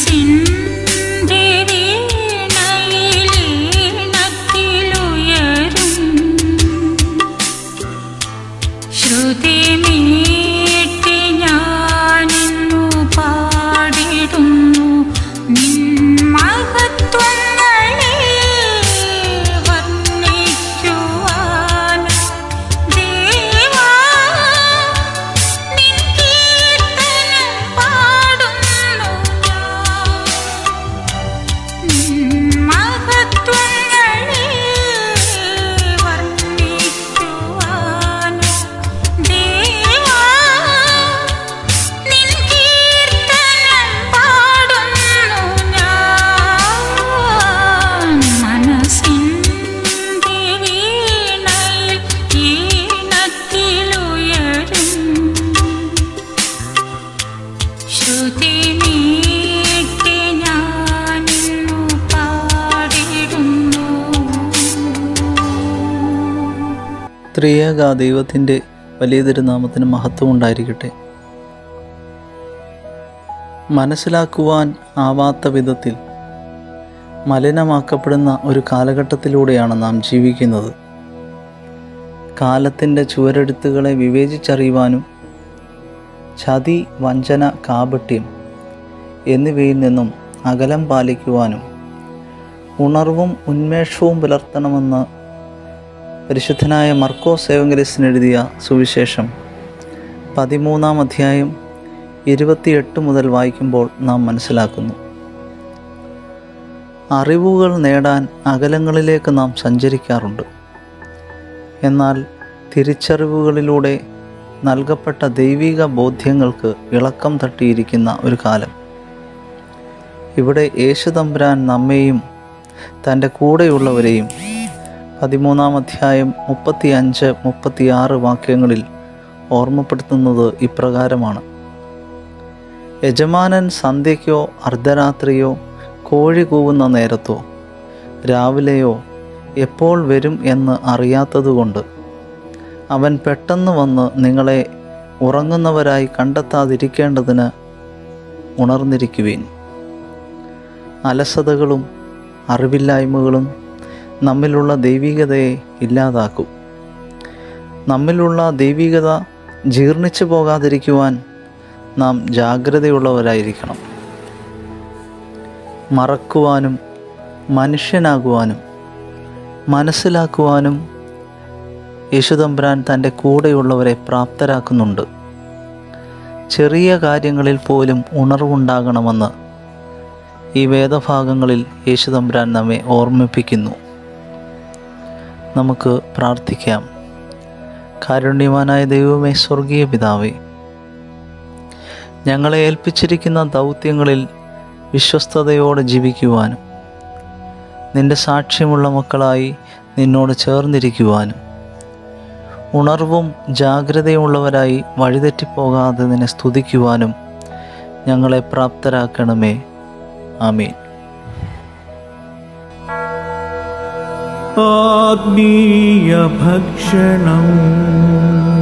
മനസ്സിൻ്റെ വീണയിലീണത്തിലുയരും ശ്രുതി മീട്ടി ഞാനിന്നു പാടിടുന്നു നിൻ മഹത്വങ്ങളെ വർണ്ണിക്കുവാൻ ദേവാ നിൻ കീർത്തനം പാടുന്നു ഞാൻ മഹത്വങ്ങളെ വർണ്ണിക്കുവാൻ ദേവാ നിൻ കീർത്തനം പാടുന്നു ഞാൻ മനസ്സിൻ്റെ വീണയിൽ ഈണത്തിലുയരും ശ്രുതി മീട്ടി ഞാനിന്നു പാടിടുന്നു ത്രിയേക ദൈവത്തിൻ്റെ വലിയ തിരുനാമത്തിന് മഹത്വം ഉണ്ടായിരിക്കട്ടെ മനസ്സിലാക്കുവാൻ ആവാത്ത വിധത്തിൽ മലിനമാക്കപ്പെടുന്ന ഒരു കാലഘട്ടത്തിലൂടെയാണ് നാം ജീവിക്കുന്നത് കാലത്തിൻ്റെ ചുവരെഴുത്തുകളെ വിവേചിച്ചറിയുവാനും ചതി വഞ്ചന കാപട്യം എന്നിവയിൽ നിന്നും അകലം പാലിക്കുവാനും ഉണർവും ഉന്മേഷവും പുലർത്തണമെന്ന് പരിശുദ്ധനായ മർക്കോസ് ഏവങ്കലിസിന് എഴുതിയ സുവിശേഷം പതിമൂന്നാം അധ്യായം ഇരുപത്തിയെട്ട് മുതൽ വായിക്കുമ്പോൾ നാം മനസ്സിലാക്കുന്നു അറിവുകൾ നേടാൻ അകലങ്ങളിലേക്ക് നാം സഞ്ചരിക്കാറുണ്ട് എന്നാൽ തിരിച്ചറിവുകളിലൂടെ നൽകപ്പെട്ട ദൈവിക ബോധ്യങ്ങൾക്ക് ഇളക്കം തട്ടിയിരിക്കുന്ന ഒരു കാലം ഇവിടെ യേശുതമ്പുരാൻ നമ്മെയും തൻ്റെ കൂടെയുള്ളവരെയും പതിമൂന്നാം അധ്യായം മുപ്പത്തി അഞ്ച് മുപ്പത്തിയാറ് വാക്യങ്ങളിൽ ഓർമ്മപ്പെടുത്തുന്നത് ഇപ്രകാരമാണ് യജമാനൻ സന്ധ്യയ്ക്കോ അർദ്ധരാത്രിയോ കോഴി കൂവുന്ന നേരത്തോ രാവിലെയോ എപ്പോൾ വരും എന്ന് അറിയാത്തതുകൊണ്ട് അവൻ പെട്ടെന്ന് വന്ന് നിങ്ങളെ ഉറങ്ങുന്നവരായി കണ്ടെത്താതിരിക്കേണ്ടതിന് ഉണർന്നിരിക്കുവീൻ അലസതകളും അറിവില്ലായ്മകളും നമ്മിലുള്ള ദൈവികതയെ ഇല്ലാതാക്കും നമ്മിലുള്ള ദൈവികത ജീർണിച്ചു പോകാതിരിക്കുവാൻ നാം ജാഗ്രതയുള്ളവരായിരിക്കണം മറക്കുവാനും മനുഷ്യനാകുവാനും മനസ്സിലാക്കുവാനും യേശുതമ്പുരാൻ തൻ്റെ കൂടെയുള്ളവരെ പ്രാപ്തരാക്കുന്നുണ്ട് ചെറിയ കാര്യങ്ങളിൽ പോലും ഉണർവുണ്ടാകണമെന്ന് ഈ വേദഭാഗങ്ങളിൽ യേശുതമ്പുരാൻ നമ്മെ ഓർമ്മിപ്പിക്കുന്നു നമുക്ക് പ്രാർത്ഥിക്കാം കാരുണ്യവാനായ ദൈവമേ സ്വർഗീയ പിതാവേ ഞങ്ങളെ ഏൽപ്പിച്ചിരിക്കുന്ന ദൗത്യങ്ങളിൽ വിശ്വസ്തയോടെ ജീവിക്കുവാനും നിന്റെ സാക്ഷ്യമുള്ള മക്കളായി നിന്നോട് ചേർന്നിരിക്കുവാനും ഉണർവും ജാഗ്രതയുമുള്ളവരായി വഴിതെറ്റിപ്പോകാതെ നിന്നെ സ്തുതിക്കുവാനും ഞങ്ങളെ പ്രാപ്തരാക്കണമേ ആമീൻ ആത്മീയ ഭക്ഷണം